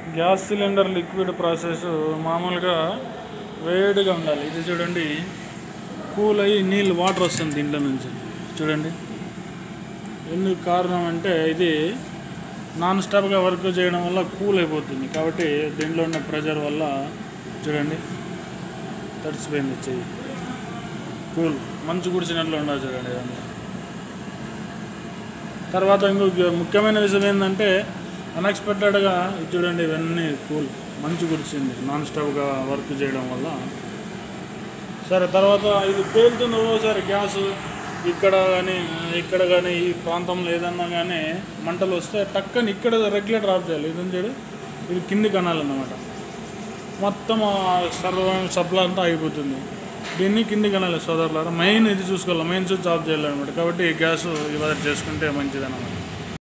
gas cylinder liquid process మామూలుగా వేడిగా ఉండాలి ఇది చూడండి కూల్ అయ్యి నీళ్ళు వాటర్ వస్తుంది దీంట్లో నుంచి చూడండి ఎందుకు కారణం అంటే ఇది నాన్ స్టాప్గా వర్క్ చేయడం వల్ల కూల్ అయిపోతుంది కాబట్టి దీంట్లో ఉన్న ప్రెషర్ వల్ల చూడండి తడిసిపోయింది చెయ్యి కూల్ మంచు కుడిచినట్లు ఉండదు చూడండి ఇదంతా తర్వాత ఇంకొక ముఖ్యమైన విషయం ఏంటంటే అన్ఎక్స్పెక్టెడ్గా ఇది చూడండి ఇవన్నీ కూల్ మంచు కురిసింది నాన్ స్టాప్గా వర్క్ చేయడం వల్ల సరే తర్వాత ఇది పేలుతుంది ఒక్కోసారి గ్యాస్ ఇక్కడ కానీ ఇక్కడ కానీ ఈ ప్రాంతంలో ఏదన్నా కానీ మంటలు వస్తే టక్కని ఇక్కడ రెగ్యులేటర్ ఆఫ్ చేయాలి ఇది చూడు ఇది కింది కనాలన్నమాట మొత్తం సర్వం సప్లై అంతా అయిపోతుంది దీన్ని కింది కనాలి సోదరులారా మెయిన్ ఇది చూసుకోవాలి మెయిన్ స్విచ్ ఆఫ్ చేయాలన్నమాట కాబట్టి ఈ గ్యాస్ ఇవాళ చేసుకుంటే మంచిదన్నమాట